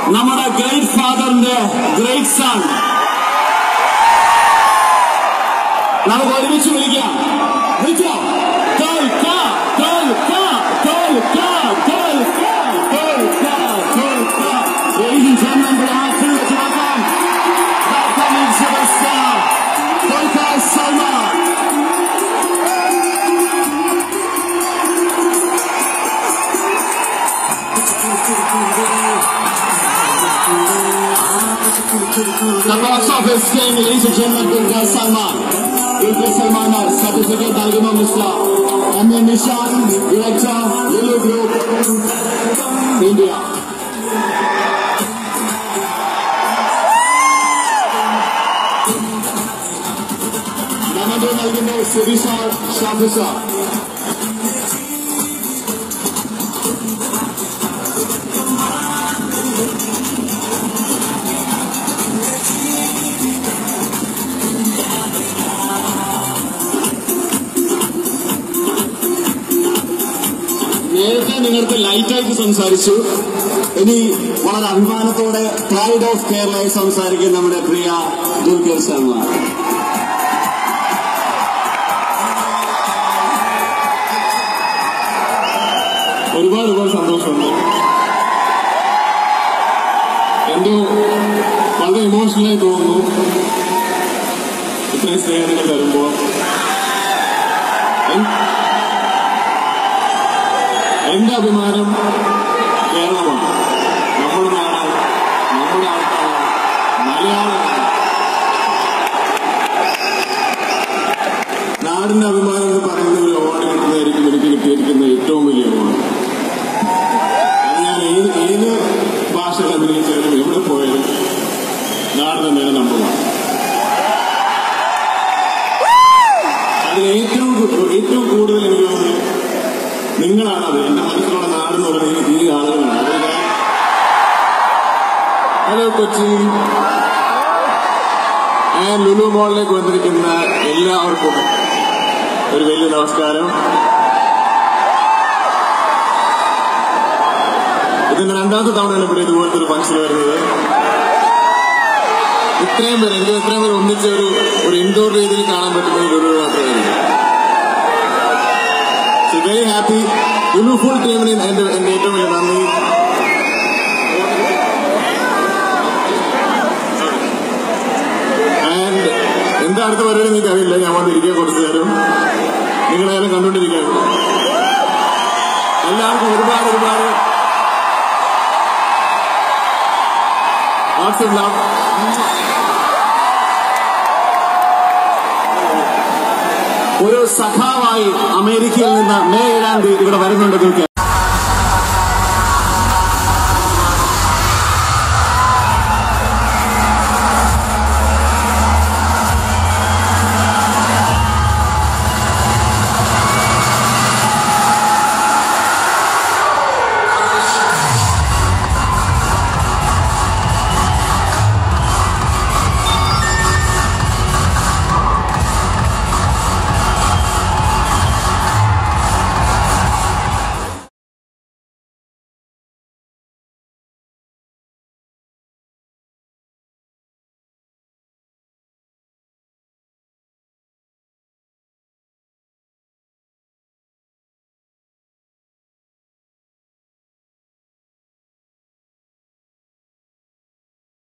നമ്മുടെ great ഫാദറിന്റെ great sun നമുക്ക് ഒരുമിച്ച് വിളിക്കാം വിളിച്ചോ തോൽക്ക തോൽക്ക തോൽക്ക തോൽക്ക തോൽക്ക തോൽക്ക Ladies and gentlemen, ബ്ലാക്കിൽ വെച്ച് നോക്കാം Balcony superstar Dulquer Salman The box office king, ladies and gentlemen, Dulquer Salman. Dulquer Salman certificate നൽകുന്നു mister M A Nishan director Lulu group India നമന്റെ നൽകുന്നു സുബിഷ ഷാഫിസ നേരത്തെ നിങ്ങൾക്ക് ലൈറ്റായിട്ട് സംസാരിച്ചു ഇനി വളരെ അഭിമാനത്തോടെ പ്രൈഡ് ഓഫ് കേരളയെ സംസാരിക്കും നമ്മുടെ പ്രിയ ദുൽഖർ സൽമാൻ ഒരുപാട് ഒരുപാട് സന്തോഷമുണ്ട് എന്തോ വളരെ ഇമോഷണലായി തോന്നുന്നു ഇത്രയും സ്നേഹം നിങ്ങൾ തരുമ്പോൾ എൻ- എന്റെ അഭിമാനം കേരളമാണ് നമ്മുടെ നാട് നമ്മുടെ ആൾക്കാർ മലയാളമാണ് നാടിന്റെ അഭിമാനം എന്ന് പറയുന്ന ഒരു അവാർഡ് കിട്ടുന്നതായിരിക്കും എനിക്ക് കിട്ടിയിരിക്കുന്ന ഏറ്റവും വലിയ അവാർഡ് അത് ഞാൻ ഏത് ഏത് ഭാഷകൾ അഭിനയിച്ചാലും എവിടെ പോയാലും നാട് തന്നെയാണ് നമ്പർ വൺ അതിൽ ഏറ്റവും കൂ- ഏറ്റവും കൂടുതൽ എനിക്ക് തോന്നുന്നത് നിങ്ങളാണ് അത് എന്റെ മനസ്സിലുള്ള നാടെന്ന് പറയുന്നത് ഈ ആളുകളാണ് അത് ഞാൻ ഹലോ കൊച്ചി ഞാൻ ലുലു മോളിലേക്ക് വന്നിരിക്കുന്ന എല്ലാവർക്കും ഒരു വലിയ നമസ്കാരം ഇതിന്റെ രണ്ടാമത്തെ തവണയാണ് ഇവിടെ ഇതുപോലത്തെ ഒരു ഫംഗ്ഷൻ വരുന്നത് ഇത്രയും പേര് എനിക്ക് ഇത്രയും പേര് ഒന്നിച്ച് ഒരു ഒരു ഇൻഡോർ രീതിയിൽ കാണാൻ പറ്റുന്നത് ലുലു മാത്രമായിരിക്കും വെരി ഹാപ്പി ലുലു ഫുൾ ടീമിന് എന്റെ എന്റെ ഏറ്റവും വലിയ നന്ദി ആൻഡ് എന്താ അടുത്ത പരിപാടി എനിക്ക് അറിയില്ല ഞാൻ വന്നിരിക്കുക കുറച്ചു നേരം നിങ്ങളെല്ലാം കണ്ടുകൊണ്ടിരിക്കുകയാണ് എല്ലാവർക്കും ഒരുപാട് ഒരുപാട് വാട്സപ്പ് ലവ് ഒരു സഖാവായി അമേരിക്കയിൽ നിന്ന് മേ ഏഴാം തീയതി ഇവിടെ വരുന്നുണ്ട് ദുൽഖർ